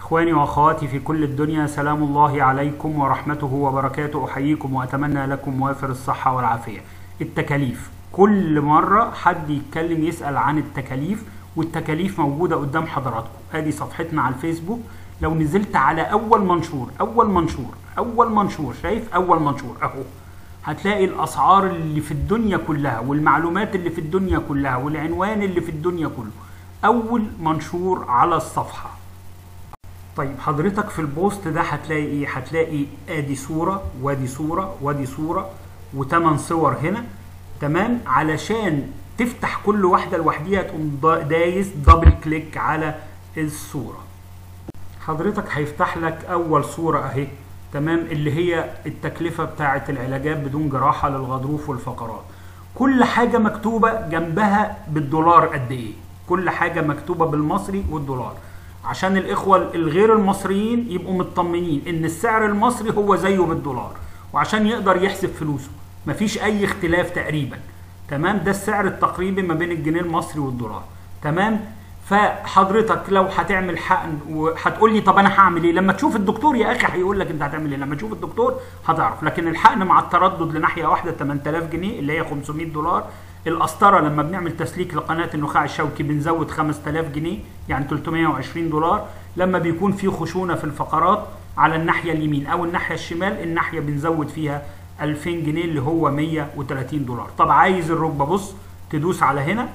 إخواني وأخواتي في كل الدنيا سلام الله عليكم ورحمته وبركاته أحييكم وأتمنى لكم وافر الصحة والعافية التكاليف كل مرة حد يتكلم يسأل عن التكاليف والتكاليف موجودة قدام حضراتكم ادي صفحتنا على الفيسبوك لو نزلت على أول منشور أول منشور أول منشور شايف أول منشور أهو هتلاقي الأسعار اللي في الدنيا كلها والمعلومات اللي في الدنيا كلها والعنوان اللي في الدنيا كله أول منشور على الصفحة طيب حضرتك في البوست ده هتلاقي ايه هتلاقي ادي صورة وادي صورة وادي صورة وتمن صور هنا تمام علشان تفتح كل واحدة لوحديها تقوم دا- دايس دبل كليك على الصورة حضرتك هيفتح لك اول صورة اهي تمام اللي هي التكلفة بتاعة العلاجات بدون جراحة للغضروف والفقرات كل حاجة مكتوبة جنبها بالدولار قد ايه كل حاجة مكتوبة بالمصري والدولار عشان الاخوة الغير المصريين يبقوا مطمنين ان السعر المصري هو زيه بالدولار وعشان يقدر يحسب فلوسه مفيش اي اختلاف تقريبا تمام ده السعر التقريبي ما بين الجنيه المصري والدولار تمام فحضرتك لو هتعمل حقن وهتقول لي طب انا هعمل ايه لما تشوف الدكتور يا اخي هيقول لك انت هتعمل ايه لما تشوف الدكتور هتعرف لكن الحقن مع التردد لناحيه واحده 8000 جنيه اللي هي 500 دولار القسطره لما بنعمل تسليك لقناه النخاع الشوكي بنزود 5000 جنيه يعني 320 دولار لما بيكون في خشونه في الفقرات على الناحيه اليمين او الناحيه الشمال الناحيه بنزود فيها 2000 جنيه اللي هو 130 دولار طب عايز الركبه بص تدوس على هنا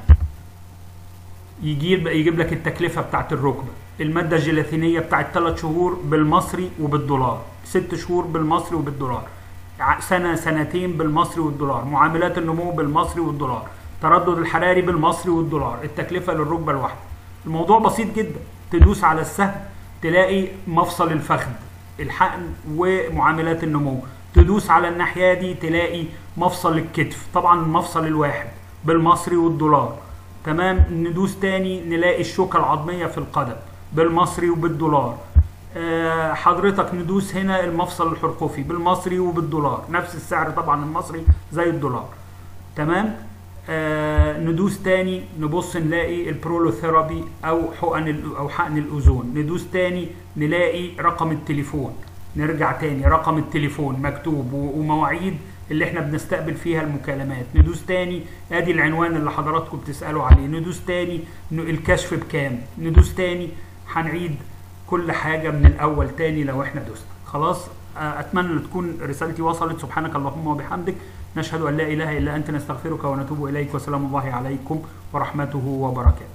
يجيب يجيب لك التكلفه بتاعت الركبه الماده الجيلاتينيه بتاعت 3 شهور بالمصري وبالدولار 6 شهور بالمصري وبالدولار ع- سنه سنتين بالمصري والدولار معاملات النمو بالمصري والدولار تردد الحراري بالمصري والدولار التكلفه للركبه الواحده الموضوع بسيط جدا تدوس على السهم تلاقي مفصل الفخذ الحقن ومعاملات النمو تدوس على الناحيه دي تلاقي مفصل الكتف طبعا المفصل الواحد بالمصري والدولار تمام ندوس تاني نلاقي الشوكة العظمية في القدم بالمصري وبالدولار آه، حضرتك ندوس هنا المفصل الحرقوفي بالمصري وبالدولار نفس السعر طبعا المصري زي الدولار تمام آه ندوس تاني نبص نلاقي البرولوثيرابي او حقن ال- او حقن الاوزون ندوس تاني نلاقي رقم التليفون نرجع تاني رقم التليفون مكتوب و- ومواعيد اللي احنا بنستقبل فيها المكالمات ندوس تاني ادي العنوان اللي حضراتكم بتسالوا عليه ندوس تاني ن- الكشف بكام ندوس تاني هنعيد كل حاجه من الاول تاني لو احنا دوسنا خلاص آه، اتمنى ان تكون رسالتي وصلت سبحانك اللهم وبحمدك نشهد ان لا اله الا انت نستغفرك ونتوب اليك وسلام الله عليكم ورحمته وبركاته